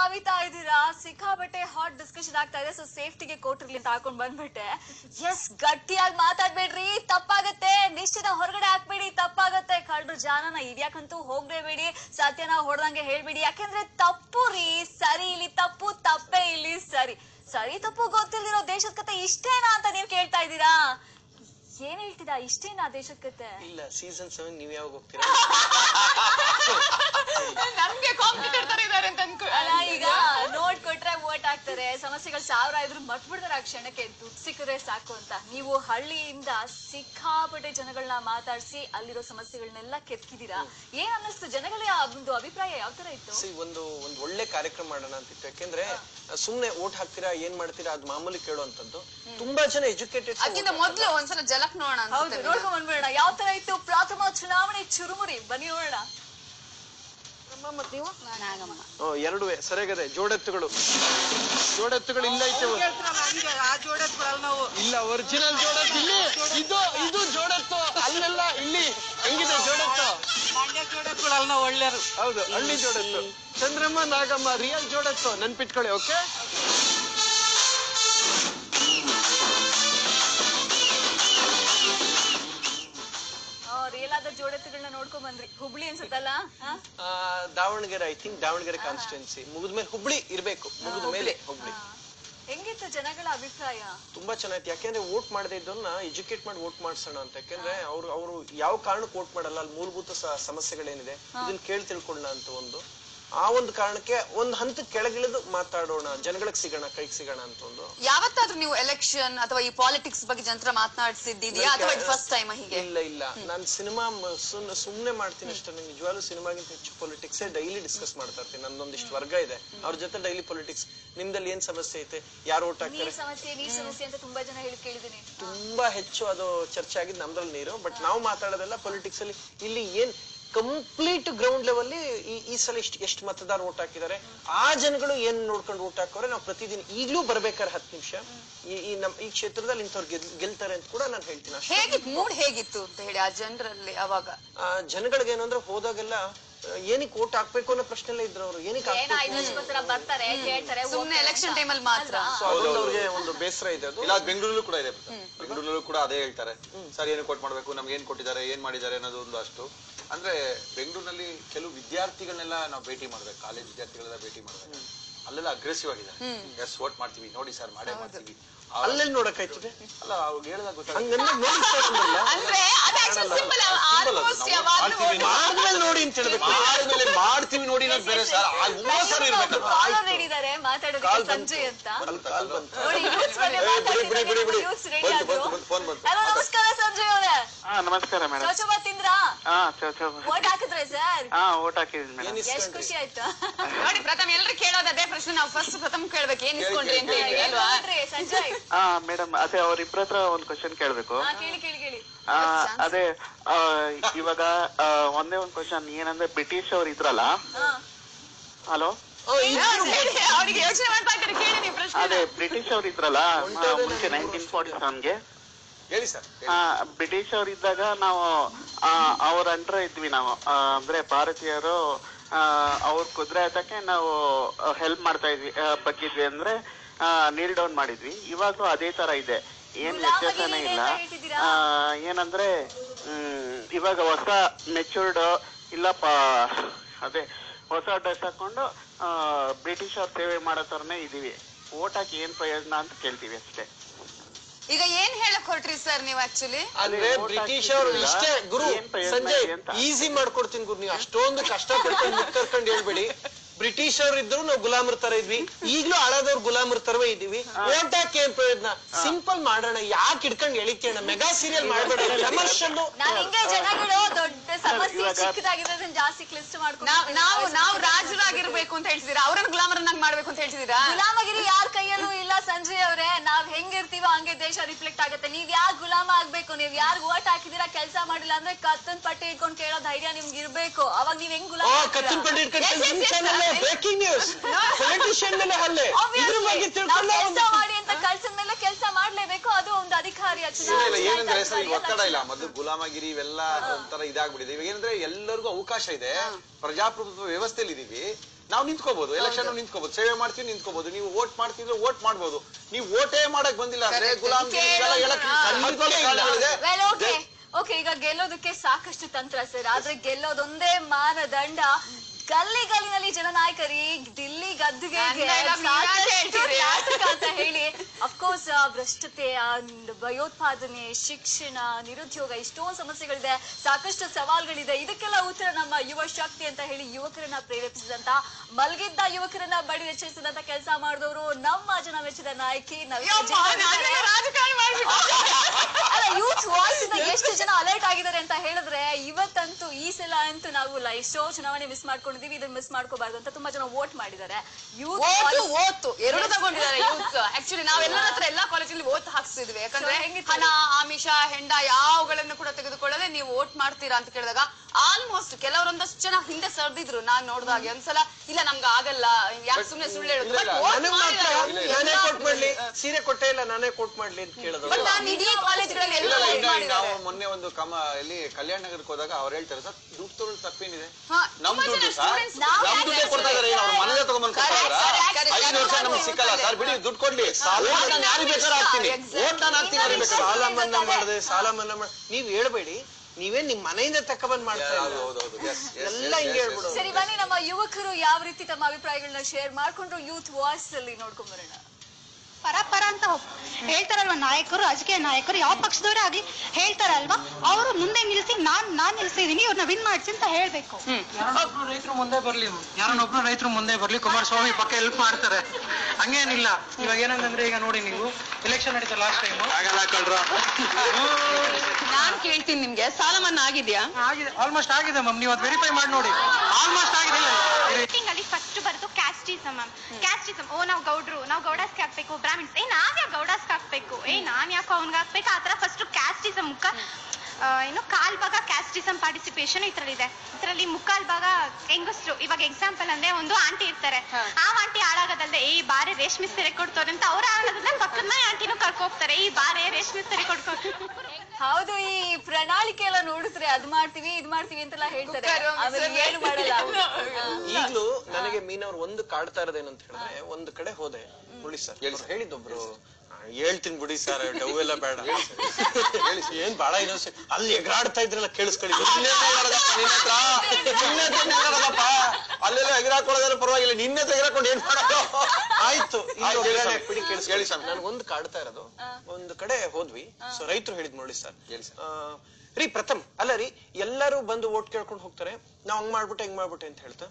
ಕವಿತಾ ಇದ್ದೀರಾ ಸಿಕ್ಕಾಬಟ್ಟೆ hot discussion ಆಗ್ತಾ ಇದೆ ಸೊ ಸೇಫ್ಟಿಗೆ ಕೋಟಿರ್ಲಿ ಅಂತ ಹಾಕೊಂಡ್ ಬಂದ್ಬಿಟ್ಟೆ ಎಸ್ ಗಟ್ಟಿಯಾಗಿ ಮಾತಾಡ್ಬೇಡ್ರಿ ತಪ್ಪಾಗತ್ತೆ ನಿಶ್ಚಿತ ಹೊರಗಡೆ ಹಾಕ್ಬೇಡಿ ತಪ್ಪಾಗತ್ತೆ ಕಳ್ರು ಜಾನನ ಇದ್ಯಾಕಂತೂ ಹೋಗ್ಲೇಬೇಡಿ ಸತ್ಯನ ಹೊಡೆದಂಗೆ ಹೇಳ್ಬೇಡಿ ಯಾಕೆಂದ್ರೆ ತಪ್ಪು ರೀ ಸರಿ ಇಲ್ಲಿ ತಪ್ಪು ತಪ್ಪೇ ಇಲ್ಲಿ ಸರಿ ಸರಿ ತಪ್ಪು ಗೊತ್ತಿಲ್ದಿರೋ ದೇಶದ ಕತೆ ಇಷ್ಟೇನಾ ಅಂತ ನೀವ್ ಕೇಳ್ತಾ ಇದ್ದೀರಾ ಏನ್ ಹೇಳ್ತಿದಾ ಇಷ್ಟೇನಾ ದೇಶದ ಕತೆ ಇಲ್ಲ ಸೀಸನ್ ಸೆವೆನ್ ನೀವ್ ಯಾವಾಗ ಹೋಗ್ತೀರಾ ನಮ್ಗೆ ಕಾಂಪಿಟೇಟರ್ ತರ ಇದಾರೆ ಅಂತ ಅನ್ಕೊ ಅಲ್ಲ ಈಗ ನೋಟ್ ಕೊಟ್ರೆ ವೋಟ್ ಹಾಕ್ತಾರೆ ಸಮಸ್ಯೆಗಳು ಸಾವಿರ ಇದ್ರು ಮಟ್ಬಿಡ್ತಾರೆ ಆ ಕ್ಷಣಕ್ಕೆ ದುಡ್ಡು ಸಿಕ್ಕಿದ್ರೆ ಸಾಕು ಅಂತ ನೀವು ಹಳ್ಳಿಯಿಂದ ಸಿಕ್ಕಾಪಟ್ಟೆ ಜನಗಳನ್ನ ಮಾತಾಡಿಸಿ ಅಲ್ಲಿರೋ ಸಮಸ್ಯೆಗಳನ್ನೆಲ್ಲ ಕೆತ್ಕಿದೀರಾ ಏನ್ ಅನ್ನಿಸ್ತು ಜನಗಳ ಒಂದು ಅಭಿಪ್ರಾಯ ಯಾವ ತರ ಇತ್ತು ಸಿ ಒಂದು ಒಂದ್ ಒಳ್ಳೆ ಕಾರ್ಯಕ್ರಮ ಮಾಡೋಣ ಅಂತಿತ್ತು ಯಾಕೆಂದ್ರೆ ಸುಮ್ನೆ ಓಟ್ ಹಾಕ್ತೀರಾ ಏನ್ ಮಾಡ್ತೀರಾ ಅದ್ ಮಾಮೂಲಿ ಕೇಳುವಂತದ್ದು ತುಂಬಾ ಜನ ಎಜುಕೇಟೆಡ್ ಅದಕ್ಕಿಂತ ಮೊದ್ಲು ಒಂದ್ಸಲ ಜಲಕ್ ನೋಡೋಣ ಹೌದು ಅನ್ಸುತ್ತೆ ನೋಡ್ಕೊಂಡ್ ಬಂದ್ಬಿಡೋಣ ಯಾವ ತರ ಇತ್ತು ಪ್ರಥಮ ಚುನಾವಣೆ ಚುರುಮುರಿ ಬನ್ನಿ ನೋಡೋಣ ಮತ್ ನೀವು ನಾಗಮ್ಮ ಎರಡುವೆ ಸರಿಯಾಗದೆ ಜೋಡೆತ್ತುಗಳು ಜೋಡೆತ್ತುಗಳು ಇಲ್ಲ ಐತೆ ಆ ಜೋಡೆತ್ಕೊಳಲ್ಲ ನಾವು ಇಲ್ಲ ಒರಿಜಿನಲ್ ಜೋಡೆತ್ತು ಇಲ್ಲಿ ಇದು ಇದು ಜೋಡೆತ್ತು ಅಲ್ಲೆಲ್ಲ ಇಲ್ಲಿ ಹೆಂಗಿದೆ ಜೋಡೆತ್ತು ಮಂಡ್ಯ ಜೋಡೆತ್ಕೊಳಲ್ಲ ನಾವು ಒಳ್ಳೆಯರು ಹೌದು ಹಳ್ಳಿ ಜೋಡೆತ್ತು ಚಂದ್ರಮ್ಮ ನಾಗಮ್ಮ ರಿಯಲ್ ಜೋಡೆತ್ತು ನೆನ್ಪಿಟ್ಕೊಳ್ಳಿ ಓಕೆ ರಿಯಲ್ ಆದ ಜೋಡೆತ್ತುಗಳನ್ನ ನೋಡ್ಕೊಂಡ್ ಬಂದ್ರಿ ಹುಬ್ಳಿ ಅನ್ಸುತ್ತಲ್ಲ ಹಾ? Davanagere I think Davanagere constituency ಮುಗಿದ್ಮೇಲೆ ಹುಬ್ಳಿ ಇರ್ಬೇಕು ಮುಗಿದ ಮೇಲೆ ಹುಬ್ಳಿ ಹಾ. ಹೆಂಗಿತ್ತು ಜನಗಳ ಅಭಿಪ್ರಾಯ ತುಂಬಾ ಚೆನ್ನಾಗಿತ್ತು ಯಾಕೆಂದ್ರೆ ವೋಟ್ ಮಾಡದೇ ಇದ್ದವ್ರನ್ನ ಎಜುಕೇಟ್ ಮಾಡಿ ವೋಟ್ ಮಾಡ್ಸೋಣ ಅಂತ ಯಾಕೆಂದ್ರೆ ಅವ್ರು ಅವರು ಯಾವ ಕಾರಣಕ್ಕೆ ವೋಟ್ ಮಾಡಲ್ಲ ಅಲ್ಲಿ ಮೂಲಭೂತ ಸ- ಸಮಸ್ಯೆಗಳೇನಿದೆ ಇದನ್ನ ಕೇಳಿ ತಿಳ್ಕೊಳ್ಳೋಣ ಅಂತ ಒಂದು ಆ ಒಂದು ಕಾರಣಕ್ಕೆ ಒಂದ್ ಹಂತ ಕೆಳಗಿಳಿದು ಮಾತಾಡೋಣ ಜನಗಳಿಗೆ ಸಿಗೋಣ ಕೈಗೆ ಸಿಗೋಣ ಅಂತ ಒಂದು ಯಾವತ್ತಾದ್ರೂ ನೀವು ಎಲೆಕ್ಷನ್ ಅಥವಾ ಈ ಪಾಲಿಟಿಕ್ಸ್ ಬಗ್ಗೆ ಜನತ್ರ ಮಾತನಾಡಿಸಿದ್ದೀಯಾ ಅಥವಾ ಇದು ಫಸ್ಟ್ ಟೈಮ್ ಹೀಗೆ ಇಲ್ಲ ಇಲ್ಲ ನಾನ್ ಸಿನಿಮಾ ಸುಮ್ನೆ ಮಾಡ್ತೀನಿ ಅಷ್ಟೇ ನಂಗೆ ನಿಜವಾಗ್ಲೂ ಸಿನಿಮಾಗಿಂತ ಹೆಚ್ಚು ಪೊಲಿಟಿಕ್ಸ್ ಡೈಲಿ ಡಿಸ್ಕಸ್ ಮಾಡ್ತಾ ಇರ್ತೀನಿ ನಂದೊಂದಿಷ್ಟು ವರ್ಗ ಇದೆ ಅವ್ರ ಜೊತೆ ಡೈಲಿ ಪೊಲಿಟಿಕ್ಸ್ ನಿಮ್ದಲ್ಲಿ ಏನ್ ಸಮಸ್ಯೆ ಐತೆ ಯಾರು ಓಟ್ ಹಾಕ್ತಾರೆ ನೀರ್ ಸಮಸ್ಯೆ ನೀರ್ ಸಮಸ್ಯೆ ಅಂತ ತುಂಬಾ ಜನ ಹೇಳಿ ಕೇಳಿದೀನಿ ತುಂಬಾ ಹೆಚ್ಚು ಅದು ಚರ್ಚೆ ಆಗಿದ್ದು ನಮ್ದ್ರಲ್ಲಿ ನೀರು ಬಟ್ ನಾವು ಮಾತಾಡೋದೆಲ್ಲ ಪೊಲಿಟಿಕ್ಸ್ ಅಲ್ಲಿ ಇಲ್ಲಿ ಏನ್ ಕಂಪ್ಲೀಟ್ ಗ್ರೌಂಡ್ ಲೆವೆಲ್ ಈ ಸಲ ಎಷ್ಟು ಎಷ್ಟು ಮತದಾರ ಓಟ್ ಹಾಕಿದ್ದಾರೆ ಆ ಜನಗಳು ಏನ್ ನೋಡ್ಕೊಂಡು ಓಟ್ ಹಾಕೋರೆ ನಾವು ಪ್ರತಿದಿನ ಈಗ್ಲೂ ಬರ್ಬೇಕಾದ್ರೆ ಹತ್ತು ನಿಮಿಷ ಈ ಈ ನಮ್ ಈ ಕ್ಷೇತ್ರದಲ್ಲಿ ಇಂಥವ್ರು ಗೆಲ್ ಗೆಲ್ತಾರೆ ಅಂತ ಕೂಡ ನಾನು ಹೇಳ್ತೀನಿ ಅಷ್ಟೇ ಹೇಗಿತ್ತು ಮೂಡ್ ಹೇಗಿತ್ತು ಅಂತ ಹೇಳಿ ಆ ಜನರಲ್ಲಿ ಅವಾಗ ಆ, ಜನಗಳಿಗೆ ಏನು ಅಂದ್ರೆ ಹೋದಾಗೆಲ್ಲ ಆ, ಏನಕ್ಕೆ ಓಟ್ ಹಾಕ್ಬೇಕು ಅನ್ನೋ ಪ್ರಶ್ನೆ ಇದ್ರು ಅವ್ರು ಏನಕ್ಕೆ ಏನೋ ಐದು ವರ್ಷಕ್ಕೋಸ್ಕರ ಬರ್ತಾರೆ ಕೇಳ್ತಾರೆ ಸುಮ್ನೆ ಹೋಗ್ತಾರೆ ಎಲೆಕ್ಷನ್ ಅಂತ. ಟೈಮಲ್ಲಿ ಮಾತ್ರ ಸೊ ಅದೊಂದು ಅವ್ರಿಗೆ ಒಂದು ಬೇಸರ ಇದೆ ಅದು ಇಲ್ಲ ಅದ್ ಬೆಂಗಳೂರಲ್ಲೂ ಕೂಡ ಇದೆ ಬೆಂಗಳೂರಲ್ಲೂ ಕೂಡ ಅದೇ ಹೇಳ್ತಾರೆ ಸರ್ ಏನು ಕೊಟ್ ಮಾಡ್ಬೇಕು ನಮ್ಗೆ ಏನ್ ಕೊಟ್ಟಿದ್ದಾರೆ ಏನ್ ಮಾಡಿದ್ದಾರೆ ಅನ್ನೋದು ಒಂದು ಅಷ್ಟು ಅಂದ್ರೆ ಬೆಂಗಳೂರಿನಲ್ಲಿ ಕೆಲವು ವಿದ್ಯಾರ್ಥಿಗಳನ್ನೆಲ್ಲ ನಾವು ಭೇಟಿ ಮಾಡ್ಬೇಕು ಕಾಲೇಜ್ ವಿದ್ಯಾರ್ಥಿಗಳೆಲ್ಲ ಭೇಟಿ ಮಾಡ್ಬೇಕು ಅಲ್ಲೆಲ್ಲ ಅಗ್ರೆಸಿವ್ ಆಗಿದ್ದಾರೆ ಎಸ್ ವೋಟ್ ಮಾಡ್ತೀವಿ ನೋಡಿ ಸರ್ ಮಾಡೇ ಮಾಡ್ತೀವಿ ಆ- ಅಲ್ಲೆಲ್ಲಿ ನೋಡಕ್ಕಾಯ್ತದೆ ಅಲ್ಲ ಅವ್ರು ಹೇಳ್ದಾಗ ಗೊತ್ತಾಗುತ್ತೆ ಹಂಗಂದ್ರೆ ನೋಡಿ ಸಾಕಲ್ಲ ಅಂದ್ರೆ ಅದು actually simple ಆಲ್ಮೋಸ್ಟ್ ನಾವು ಯಾವಾಗ್ಲೂ ಮಾಡ್ತೀವಿ, ಆದ್ಮೇಲೆ ನೋಡಿ ಅಂತ ಹೇಳ್ಬೇಕು ಮಾಡಿದ್ಮೇಲೆ ಮಾಡ್ತೀವಿ ನೋಡಿ ಅನ್ನೋದು ಬೇರೆ ಸರ್ ಆ ಹುಮ್ಮಸ್ಸಲ್ಲಿ ಇರ್ಬೇಕಲ್ಲ ಕಾಲರ್ ಹೇಳಿದ್ದಾರೆ ಮಾತಾಡೋದಕ್ಕೆ ಸಂಜಯ್ ಅಂತ ಅಲ್ಲಿ ಕಾಲ್ ಬಂತು ನೋಡಿ youths ಬಗ್ಗೆ ಏ, ಬಿಡಿ, ಬಿಡಿ, ಬಿಡಿ, ಬಿಡಿ. youths ready ಬಂತು, ಆದ್ರು. ಬಂತು, ಬಂತು, phone ಬಂತು. Hello, ನಮಸ್ಕಾರ ಸಂಜಯ್ ಅವರೇ ಹಾ ನಮಸ್ಕಾರ ಮೇಡಮ್ ಚೌಚೌಬಾ ತಿಂದ್ರಾ ಹಾ ಚೌ ಚೌ ಓಟ್ ಹಾಕಿದ್ರೆ ಸರ್ ಹಾ ಓಟ್ ಹಾಕಿದ್ದೀನಿ ಮೇಡಮ್ ಏನ್ ಎಷ್ಟ್ ಇಸ್ಕೊಂಡ್ರಿ ಖುಷಿ ಆಯ್ತಾ ನೋಡಿ ಪ್ರಥಮ್ ಎಲ್ರು ಕೇಳೋದು ಅದೇ ಪ್ರಶ್ನೆ ನಾವು ಫಸ್ಟ್ ಪ್ರಥಮ್ ಕೇಳ್ಬೇಕು ಏನ್ ಇಸ್ಕೊಂಡ್ರಿ ಅಂತ ಹೇಳಿ ಏನ್ ಅಲ್ವಾ ತಗೊಂಡ್ರಿ, ಸಂಜಯ್ ಹಾ ಮೇಡಮ್ ಅದೇ ಅವ್ರಿಬ್ರ ಹತ್ರ ಒಂದ್ ಕ್ವಶನ್ ಕೇಳ್ಬೇಕು ಹಾ ಕೇಳಿ ಕೇಳಿ ಕೇಳಿ ಆ, ಅದೇ ಆ, ಇವಾಗ ಆ, ಒಂದೇ ಒಂದ್ ಕ್ವಶನ್ ಏನಂದ್ರೆ ಬ್ರಿಟಿಷ್ ಅವ್ರು ಇದ್ರಲ್ಲ ಹಾ ಹಲೋ ಅವರಿಗೆ ಯೋಚನೆ ಮಾಡ್ತಾ ಇದ್ದಾರೆ ಕೇಳಿ ನೀವು ಪ್ರಶ್ನೆ ಅದೇ ಬ್ರಿಟಿಷ್ ಅವ್ರು ಇದ್ರಲ್ಲ ಆ, ಮುಂಚೆ ನೈನ್ಟೀನ್ ಫಾರ್ಟಿ ಸೆವೆನ್ಗೆ ಹೇಳಿ ಸರ್ ಆ, ಬ್ರಿಟಿಷ್ ಅವ್ರು ಇದ್ದಾಗ ನಾವು ಆ, ಅವ್ರ ಅಂಡ್ರ ಇದ್ವಿ ನಾವು ಆ, ಅಂದ್ರೆ ಭಾರತೀಯರು ಅವ್ರ ಕುದುರೆ ಹತ್ತಕ್ಕೆ ನಾವು ಹೆಲ್ಪ್ ಮಾಡ್ತಾ ಇದ್ವಿ ಆ, ಬಗ್ಗಿದ್ವಿ ಅಂದ್ರೆ ನೀಲ್ ಡೌನ್ ಮಾಡಿದ್ವಿ ಇವಾಗ್ಲೂ ಅದೇ ತರ ಇದೆ ಏನ್ ಗುಲಾಮಗಿರಿ ವ್ಯತ್ಯಾಸನೇ ಇದೆ ಇಲ್ಲ ಅಂತ ಹೇಳ್ತಿದ್ದೀರಾ? ಆ, ಏನಂದ್ರೆ ಹ್ಮ್, ಇವಾಗ ಹೊಸ ಮೆಚೂರ್ಡ್ ಇಲ್ಲಪ್ಪ ಅದೇ ಹೊಸ ಡ್ರೆಸ್ ಹಾಕೊಂಡು ಬ್ರಿಟಿಷ್ ಅವ್ರ ಸೇವೆ ಮಾಡೋ ತರನೇ ಇದೀವಿ ಓಟ್ ಹಾಕಿ ಏನ್ ಪ್ರಯೋಜನ ಅಂತ ಕೇಳ್ತೀವಿ ಅಷ್ಟೇ ಈಗ ಏನ್ ಹೇಳಕ್ ಹೊರಟ್ರಿ ಸರ್ ನೀವು ಆಕ್ಚುಲಿ ಅಂದ್ರೆ ಅದೇ vote ಬ್ರಿಟಿಷ್ ಅವರು ಹಾಕ್ತಿದ್ದೀರಾ? ಇಷ್ಟೇ ಗುರು ಏನ್ ಪ್ರಯೋಜನ ಸಂಜಯ್ ಇದೆ ಅಂತ. ಈಸಿ ಮಾಡ್ಕೊಡ್ತೀನಿ ಗುರು ನೀವು ಅಷ್ಟೊಂದು ಕಷ್ಟ ಪಡ್ಕೊಂಡು ಮುಖ ಕರ್ಕೊಂಡು ಹೇಳ್ಬೇಡಿ ಬ್ರಿಟಿಷ್ ಅವ್ರು ಇದ್ರು ನಾವು ಗುಲಾಮರ ತರ ಇದ್ವಿ ಈಗ್ಲೂ ಹಳದವ್ರು ಗುಲಾಮರ ತರವೇ ಇದೀವಿ ಓಟ್ ಹಾಕಿ ಏನ್ ಪ್ರಯೋಜನ ಸಿಂಪಲ್ ಮಾಡೋಣ ಯಾಕೆ ಇಟ್ಕೊಂಡು ಎಳಿತೀಣ ಮೆಗಾ ಸೀರಿಯಲ್ ಮಾಡ್ಬೇಡ ಕಮರ್ಷಿಯಲ್ ನಾನ್ ಹಿಂಗೆ ಜನಗಳು ದೊಡ್ಡ ಸಮಸ್ಯೆ ಇವಾಗ- ಚಿಕ್ಕದಾಗಿರೋದನ್ನ ಜಾಸ್ತಿ ಕ್ಲಿಸ್ಟ್ ಮಾಡ್ಕೊಂಡು ನಾವ್ ನಾವು ನಾವು ರಾಜರಾಗಿರ್ಬೇಕು ಅಂತ ಹೇಳ್ತಿದ್ದೀರಾ ಅವ್ರನ್ನ ಗುಲಾಮರನ್ನಾಗಿ ಮಾಡ್ಬೇಕು ಅಂತ ಹೇಳ್ತಿದ್ದೀರಾ ಗುಲಾಮಗಿರಿ ಯಾರ ಕೈಯಲ್ಲೂ ಇಲ್ಲ ಸಂಜಯ್ ಅವರೇ ನಾವ್ ಹೆಂಗಿರ್ತೀವೋ ಹಂಗೆ ದೇಶ ರಿಫ್ಲೆಕ್ಟ್ ಆಗುತ್ತೆ ನೀವ್ ಯಾರ್ ಗುಲಾಮ ಆಗ್ಬೇಕು ನೀವ್ ಯಾರ್ ಓಟ್ ಹಾಕಿದಿರಾ ಕೆಲಸ ಮಾಡಿಲ್ಲ ಅಂದ್ರೆ ಕತ್ತನ್ ಪಟ್ಟಿ ಇಟ್ಕೊಂಡು ಕೇಳೋ ಧೈರ್ಯ ನಿಮ್ಗೆ ಇರ್ಬೇಕು ಅವಾಗ ನೀವ್ ಹೆಂಗ್ ಗುಲಾಮ ಆ ಕತ್ತಿನ ಪಂಡಿ ಇಟ್ಕೊಂಡು Yes, yes, ನಿಮ್ yes, channel sir. Breaking news politician ಮೇಲೆ ಹಲ್ಲೆ ಇದ್ರ ಬಗ್ಗೆ ತಿಳ್ಕೊಂಡು ಕೆಲಸ ಮಾಡಿ ಅಂತ ಕಳ್ಸಿದ ಮೇಲೆ ಕೆಲಸ ಮಾಡ್ಲೇಬೇಕು ಅದು ಒಂದು ಅಧಿಕಾರಿಯ ಇಲ್ಲ ಇಲ್ಲ ಏನಂದ್ರೆ ಸರ್ ಈಗ ಒತ್ತಡ ಇಲ್ಲ ಚುನಾವಣೆ ಮೊದಲು ಗುಲಾಮಗಿರಿ ಇವೆಲ್ಲ ಒಂಥರ ಇದಾಗ್ಬಿಟ್ಟಿದೆ ಇವಾಗ ಏನಂದ್ರೆ ಎಲ್ಲರಿಗೂ ಅವಕಾಶ ಇದೆ ಪ್ರಜಾಪ್ರಭುತ್ವ ವ್ಯವಸ್ಥೆಯಲ್ಲಿ ಇದೀವಿ ನಾವು ನಿಂತ್ಕೋಬಹುದು ಎಲೆಕ್ಷನ್ ನಿಂತ್ಕೋಬಹುದು ಸೇವೆ ಮಾಡ್ತೀವಿ ನಿಂತ್ಕೋಬಹುದು ನೀವು ವೋಟ್ ಮಾಡ್ತಿದ್ರೆ ವೋಟ್ ಮಾಡ್ಬೋದು ನೀವು ವೋಟೇ ಮಾಡಕ್ ಬಂದಿಲ್ಲ ಅಂದ್ರೆ Correct. ಗುಲಾಮ್ ಕೇಳೋಣ. ವೆಲ್ ಓಕೆ ಓಕೆ ಈಗ ಗೆಲ್ಲೋದಕ್ಕೆ ಸಾಕಷ್ಟು ತಂತ್ರ ಸರ್ ಆದ್ರೆ ಗೆಲ್ಲೋದೊಂದೇ ಮಾನದಂಡ ಗಲ್ಲಿ ಗಲ್ಲಿನಲ್ಲಿ ಜನನಾಯಕರಿ ದಿಲ್ಲಿ ಗದ್ದುಗೆ ನನ್ನ ಎಲ್ಲ ಮೀನಾಕ್ಷಿ ಹೇಳ್ತೀರಿ. ನಾಟಕ ಅಂತ ಹೇಳಿ ಅಫ್ಕೋರ್ಸ್ ಭ್ರಷ್ಟತೆ and ಭಯೋತ್ಪಾದನೆ ಶಿಕ್ಷಣ ನಿರುದ್ಯೋಗ ಇಷ್ಟೊಂದು ಸಮಸ್ಯೆಗಳಿದೆ ಸಾಕಷ್ಟು ಸವಾಲ್ಗಳಿದೆ ಇದಕ್ಕೆಲ್ಲ ಉತ್ತರ ನಮ್ಮ ಯುವ ಶಕ್ತಿ ಅಂತ ಹೇಳಿ ಯುವಕರನ್ನ ಪ್ರೇರೇಪಿಸಿದಂತ ಮಲಗಿದ್ದ ಯುವಕರನ್ನ ಬಡಿ ರಚಿಸಿದಂತ ಕೆಲಸ ಮಾಡಿದವರು ನಮ್ಮ ಜನ ಮೆಚ್ಚಿದ ನಾಯಕಿ ನವೀನ್ ಯಪ್ಪ, ನಾನೇನೋ ರಾಜಕಾರಣ ಮಾಡ್ಬಿಟ್ಟು ಅಲ್ಲ ಯೂತ್ ವಾಯ್ಸ್ ಇಂದ ಎಷ್ಟು ಜನ ಅಲರ್ಟ್ ಆಗಿದ್ದಾರೆ ಅಂತ ಹೇಳಿದ್ರೆ ಇವತ್ತಂತೂ ಈ ಸಲ ಅಂತೂ ನಾವು ಲ- ಎಷ್ಟೋ ಚುನಾವಣೆ ಮಿಸ್ ಮಾಡ್ಕೊಂಡಿದೀವಿ ಇದನ್ನ ಮಿಸ್ ಮಾಡ್ಕೋಬಾರ್ದು ಅಂತ ತುಂಬಾ ಜನ ವೋಟ್ ಮಾಡಿದ್ದಾರೆ ಯೂತ್ ಓಟು ಓತು ಎರಡು ತಗೊಂಡಿದ್ದಾರೆ ಯೂತ್ ಆಕ್ಚುಲಿ ನಾವೆಲ್ಲರ ಹತ್ರ ಎಲ್ಲಾ ಕಾಲೇಜಲ್ಲಿ ಓಟ್ ಹಾಕ್ಸಿದ್ವಿ ಯಾಕಂದ್ರೆ So, ಹೆಂಗಿತ್ತು? ಹಣ ಆಮಿಷ ಹೆಂಡ ಯಾವಗಳನ್ನು ಕೂಡ ತೆಗೆದುಕೊಳ್ಳದೆ ನೀವು ವೋಟ್ ಮಾಡ್ತೀರಾ ಅಂತ ಕೇಳಿದಾಗ ಆಲ್ಮೋಸ್ಟ್ ಕೆಲವರೊಂದಷ್ಟು ಜನ ಹಿಂದೆ ಸರ್ದಿದ್ರು ನಾನ್ ನೋಡಿದಾಗ ಒಂದ್ಸಲ ಇಲ್ಲ ನಮ್ಗೆ ಆಗಲ್ಲ ಯಾಕೆ ಸುಮ್ನೆ ಸುಳ್ಳು ಹೇಳುದು ಇಲ್ಲ, But ಇಲ್ಲ, vote ನನಗ್ ಮಾತ್ರ ಮಾಡಿದ್ದಾರೆ. ನಾನೇ ಎಲ್ಲಾ- ಕೊಟ್ ಮಾಡ್ಲಿ ಸೀರೆ ಕೊಟ್ಟೆ ಇಲ್ಲ ನಾನೇ ಕೊಟ್ ಮಾಡ್ಲಿ ಅಂತ ಕೇಳೋದು But ನಾನು ಇಡೀ ಕಾಲೇಜ್ಗಳಲ್ಲಿ ಇಲ್ಲ ಎಲ್ಲ ಇಲ್ಲ, vote ಇನ್ನು ನಾವು ಮಾಡಿದ್ದಾರೆ ಮೊನ್ನೆ ಒಂದು ಕಮ ಇಲ್ಲಿ ಕಲ್ಯಾಣ ನಗರಕ್ಕೆ ಹೋದಾಗ ಅವ್ರು ಹೇಳ್ತಾರೆ ಸರ್ ದುಡ್ಡು ತಗೊಳ್ಳೋದು ತಪ್ಪೇನಿದೆ ಹಾ, ನಮ್ ತುಂಬಾ ದುಡ್ಡು ಜನ ಸರ್ students ನಾವು ನಮ್ ದುಡ್ಡೇ ಕೊಡ್ತಾ ಇದಾರೆ ಅವ್ರ ಮನೆಗೆ ತಗೊಂಡ್ಬಂದು ಕೊಡ್ತಾ Correct, correct, ಇದಾರಾ? correct. ಐದು ವರ್ಷ ನಮ್ಗೆ ಸಿಕ್ಕಲ್ಲ ಸರ್ ಬಿಡಿ ದುಡ್ಡು ಕೊಡ್ಲಿ ಓಟ್ ನಾನು ಯಾರಿಗೆ ಬೇಕಾದ್ರೂ ಹಾಕ್ತೀನಿ Exactly. ಓಟ್ ನಾನು ಹಾಕ್ತೀನಿ ಯಾರಿಗೆ ಬೇಕಾದ್ರೂ ಸಾಲ ಮನ್ನಾ ಮಾಡಿದೆ ಸಾಲ ಮನ್ನಾ ಮಾಡಿ ನೀವ್ ಹೇಳ್ಬೇಡಿ ನೀವೇ ನಿಮ್ ಮನೆಯಿಂದ ತಕೊಂಡ್ಬಂದ್ ಮಾಡ್ತಾ ಹೌದು ಇಲ್ಲ. ಹೌದು ಹೌದು yes, yes, ಎಲ್ಲ yes, ಹಿಂಗೆ yes, ಹೇಳ್ಬಿಡು. yes. ಸರಿ ಬನ್ನಿ ನಮ್ಮ ಯುವಕರು ಯಾವ ರೀತಿ ತಮ್ಮ ಅಭಿಪ್ರಾಯಗಳನ್ನ ಶೇರ್ ಮಾಡ್ಕೊಂಡ್ರು ಯೂತ್ ವಾಯ್ಸ್ ಅಲ್ಲಿ ನೋಡ್ಕೊಂಡ್ ಬರೋಣ ಪರ ಪರ ಅಂತ ಒಪ್- ಹೇಳ್ತಾರಲ್ವಾ ನಾಯಕರು ರಾಜಕೀಯ ನಾಯಕರು ಯಾವ ಪಕ್ಷದವರೇ ಆಗ್ಲಿ ಹೇಳ್ತಾರಲ್ವಾ ಅವರು ಮುಂದೆ ನಿಲ್ಸಿ ನಾನ್ ನಾನ್ ನಿಲ್ಸಿದೀನಿ ಇವ್ರನ್ನ ವಿನ್ ಮಾಡ್ಸಿ ಅಂತ ಹೇಳ್ಬೇಕು ಯಾರನ್ನೊಬ್ರು ರೈತರು ಮುಂದೆ ಬರ್ಲಿ ಯಾರನ್ನೊಬ್ರು ರೈತರು ಮುಂದೆ ಬರ್ಲಿ ಕುಮಾರಸ್ವಾಮಿ ಪಕ್ಕ ಹೆಲ್ಪ್ ಮಾಡ್ತಾರೆ ಹಂಗೇನಿಲ್ಲ ಇವಾಗ ಏನಂದ್ರೆ ಈಗ ನೋಡಿ ನೀವು ಎಲೆಕ್ಷನ್ ನಡೀತಾ ಲಾಸ್ಟ್ ಟೈಮ್ ಆಗಲ್ಲ ಕಳ್ರ ನಾನ್ ಕೇಳ್ತೀನಿ ನಿಮ್ಗೆ ಸಾಲ ಮನ್ನಾ ಆಗಿದ್ಯಾ ಆಗಿದೆ ಆಲ್ಮೋಸ್ಟ್ ಆಗಿದೆ ಮ್ಯಾಮ್ ನೀವು ಅದು ವೆರಿಫೈ ಮಾಡಿ ನೋಡಿ ಆಲ್ಮೋಸ್ಟ್ ಆಗಿದೆ Voting ಅಲ್ಲಿ ಫಸ್ಟ್ ಬರೋದು ಕ್ಯಾಸ್ಟಿಸಮ್ ಮ್ಯಾಮ್ ಕ್ಯಾಸ್ಟಿಸಮ್ ಓ ನಾವು ಗೌಡ್ರು ನಾವು ಗೌಡಸ್ಗೆ ಹಾಕ್ಬೇಕು ಬ್ರಾಹ್ಮಿನ್ಸ್ ಏ ನಾವ್ ಯಾಕೆ ಗೌಡಸ್ಗೆ ಹಾಕ್ಬೇಕು ಏ ನಾನ್ ಯಾಕೋ ಅವ್ನ್ಗೆ ಹಾಕ್ಬೇಕು ಆತರ ಫಸ್ಟ್ ಕ್ಯಾಸ್ಟಿಸಮ್ ಮುಖ ಆ, ಏನು ಕಾಲ್ ಭಾಗ ಕ್ಯಾಸ್ಟಿಸಮ್ ಪಾರ್ಟಿಸಿಪೇಷನ್ ಇದ್ರಲ್ಲಿದೆ ಇದ್ರಲ್ಲಿ ಮುಕ್ಕಾಲ್ ಭಾಗ ಹೆಂಗಸ್ರು ಇವಾಗ ಎಕ್ಸಾಂಪಲ್ ಅಂದ್ರೆ ಒಂದು ಆಂಟಿ ಇರ್ತಾರೆ ಆ ಆಂಟಿ ಹಾಳಾಗೋದಲ್ದೆ ಈ ಬಾರೆ ರೇಷ್ಮೆ ಸೀರೆ ಕೊಡ್ತವ್ರೆ ಅಂತ ಅವ್ರ ಹಾಳಾಗೋದಲ್ದೆ ಪಕ್ಕದ ಆಂಟಿನೂ ಕರ್ಕೊ ಹೋಗ್ತಾರೆ ಈ ಬಾರೆ ರೇಷ್ಮೆ ಸೀರೆ ಕೊಡ್ಕೊ ಹೌದು ಈ ಪ್ರಣಾಳಿಕೆ ಎಲ್ಲ ನೋಡಿದ್ರೆ ಅದ್ ಮಾಡ್ತೀವಿ ಇದ್ ಮಾಡ್ತೀವಿ ಅಂತೆಲ್ಲ ಹೇಳ್ತಾರೆ ಕುಕ್ಕರು, ಆಮೇಲೆ ಮಿಕ್ಸರ್ ಏನು ಮಾಡಲ್ಲ ಈಗ್ಲೂ ನನಗೆ ಮೀನವ್ರು ಒಂದು ಕಾಡ್ತಾ ಇರೋದೇನು ಅಂತ ಹೇಳಿದ್ರೆ ಒಂದು ಕಡೆ ಹೋದೆ ಮುಳಿ ಸರ್ ಹೇಳಿ ಸರ್. ಹೇಳಿದ್ದೊಬ್ರು ಆ, ಹೇಳ್ತೀನಿ ಬಿಡಿ ಸರ್ ಡವ್ ಎಲ್ಲ ಬೇಡ ಏನ್ ಬಾಳ ಇನ್ನೋಸೆ ಅಲ್ಲಿ ಎಗರಾಡ್ತಾ ಇದ್ರಲ್ಲ ಕೇಳಿಸ್ಕೊಳ್ಳಿ ನಿನ್ನೆ ಎಗರಾಡದಪ್ಪ ನಿನ್ನ ಹತ್ರ. ನಿನ್ನೆ ಎಗರಾಡದಪ್ಪ. ಅಲ್ಲೆಲ್ಲ ಎಗರಾಕೊಳ್ಳೋದಾದ್ರೆ ಪರವಾಗಿಲ್ಲ ನಿನ್ನೆ ತೆಗೆರಾಕೊಂಡು ಏನ್ ಮಾಡೋದು ಆಯ್ತು ಇಲ್ಲಿ ಆಯ್ತು, ಹೇಳಿ ಒಗ್ಗರಣೆ ಸ್ವಾಮಿ. ಹಾಕ್ಬಿಡಿ ಹೇಳಿ ಕೇಳಿಸ್ಕೊಳ್ಳಿ ಸ್ವಾಮಿ. ನನ್ಗೊಂದು ಕಾಡ್ತಾ ಇರೋದು ಒಂದು ಕಡೆ ಹೋದ್ವಿ ಸೊ ರೈತರು ಹೇಳಿದ್ ನೋಡಿ ಸರ್ ಹೇಳಿ ಸರ್. ಆ, ರೀ ಪ್ರಥಮ್ ಅಲ್ಲ ರೀ ಎಲ್ಲರೂ ಬಂದು ಓಟ್ ಕೇಳ್ಕೊಂಡು ಹೋಗ್ತಾರೆ ನಾವ್ ಹಂಗ್ ಮಾಡ್ಬಿಟ್ಟೆ ಹಿಂಗ್ ಮಾಡ್ಬಿಟ್ಟೆ ಅಂತ ಹೇಳ್ತಾ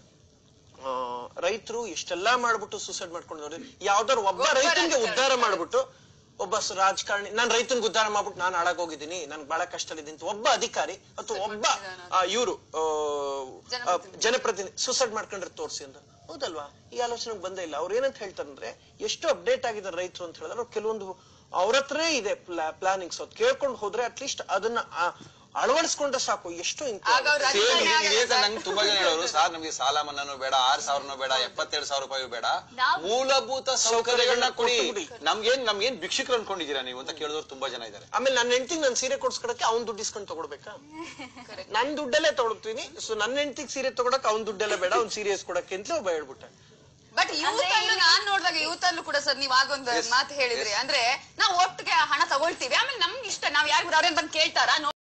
ರೈತರು ಎಷ್ಟೆಲ್ಲಾ ಮಾಡ್ಬಿಟ್ಟು ಸೂಸೈಡ್ ಮಾಡ್ಕೊಂಡು ನೋಡಿ ಯಾವ್ದಾರು ಒಬ್ಬ ಒಬ್ಬ ರೈತನಿಗೆ ರೈತ. ಉದ್ಧಾರ ಮಾಡ್ಬಿಟ್ಟು ಒಬ್ಬ ಸ- ರಾಜಕಾರಣಿ ನಾನ್ ರೈತನಿಗೆ ಉದ್ಧಾರ ಮಾಡ್ಬಿಟ್ಟು ನಾನು ಹಾಳಾಗೋಗಿದ್ದೀನಿ ನನ್ ಬಹಳ ಕಷ್ಟದಲ್ಲಿದ್ದೀನಿ ಅಂತ ಒಬ್ಬ ಅಧಿಕಾರಿ ಅಥವಾ ಒಬ್ಬ ಇವರು ಜನಪ್ರತಿನಿಧಿ. ಜನಪ್ರತಿನಿಧಿ ಸೂಸೈಡ್ ಮಾಡ್ಕೊಂಡ್ರೆ ತೋರಿಸಿ ಅಂತ ಹೌದಲ್ವಾ ಈ ಆಲೋಚನೆಗೆ ಬಂದೇ ಇಲ್ಲ ಅವ್ರು ಏನಂತ ಹೇಳ್ತಾರಂದ್ರೆ ಎಷ್ಟು ಅಪ್ಡೇಟ್ ಆಗಿದ್ದಾರೆ ರೈತರು ಅಂತ ಹೇಳಿದ್ರೆ ಅವ್ರು ಕೆಲವೊಂದು ಅವ್ರ ಹತ್ರೇ ಇದೆ ಪ್ಲಾನಿಂಗ್ಸ್ ಅದು ಕೇಳ್ಕೊಂಡು ಹೋದ್ರೆ ಅಟ್ಲೀಸ್ಟ್ ಅದನ್ನ ಆ, ಅಳವಡಿಸ್ಕೊಂಡ್ರೆ ಸಾಕು ಎಷ್ಟು ಇಂಪ್ರೂವ್ ಆಗ ಅವ್ರು ಸೇಮ್ ರಾಜಕಾರಣಿ ಆಗಲ್ಲ ಇದೇ ಸರ್. ನಂಗೆ ತುಂಬಾ ಜನ ಹೇಳೋರು ಸರ್ ನಮ್ಗೆ ಸಾಲ ಮನ್ನಾನು ಬೇಡ ಆರ್ ಸಾವಿರನೂ ಬೇಡ ಎಪ್ಪತ್ತೆರಡು ಸಾವಿರ ರೂಪಾಯಿ ಬೇಡ ನಾವು- ಮೂಲಭೂತ ಸೌಕರ್ಯಗಳನ್ನ ಕೊಡಿ ಕೊಟ್ಬಿಡಿ. ನಮ್ಗೇನ್ ನಮ್ಗೇನ್ ಭಿಕ್ಷುಕರು ಅನ್ಕೊಂಡಿದೀರಾ ನೀವು ಅಂತ ಕೇಳಿದವ್ರು ತುಂಬಾ ಜನ ಇದ್ದಾರೆ ಆಮೇಲೆ ನನ್ನ ಹೆಂಡತಿಗೆ ನಾನು ಸೀರೆ ಕೊಡ್ಸ್ಕೊಡಕ್ಕೆ ಅವ್ನ್ ದುಡ್ಡು ಇಸ್ಕೊಂಡು ತಗೊಳ್ಬೇಕಾ ನನ್ ದುಡ್ಡಲ್ಲೇ ತಗೊಳ್ತೀನಿ ಸೊ ನನ್ನ ಹೆಂಡತಿಗೆ ಸೀರೆ ತಗೊಳಕ್ ಅವ್ನ್ ದುಡ್ಡೆಲ್ಲ ಬೇಡ ಅವ್ನ್ ಸೀರೆ ಇಸ್ಕೊಡಕ್ಕೆ ಅಂತಲೇ ಒಬ್ಬ ಹೇಳ್ಬಿಟ್ಟೆ ಬಟ್ ಯೂತ್ ಅಲ್ಲೂ ನಾನ್ ನೋಡಿದಾಗ ಯೂತ್ ಅಲ್ಲೂ ಕೂಡ ಸರ್ ನೀವ್ ಆಗೊಂದು ಮಾತು ಹೇಳಿದ್ರಿ ಅಂದ್ರೆ ನಾವು ಒಟ್ಟಿಗೆ ಹಣ ತಗೊಳ್ತೀವಿ ಆಮೇಲೆ ನಮ್ಗೆ ಇಷ್ಟ ನಾವ್ ಯಾರು ಅವ್ರೇನ್ ಬಂದ್ ಕೇಳ್ತಾರಾ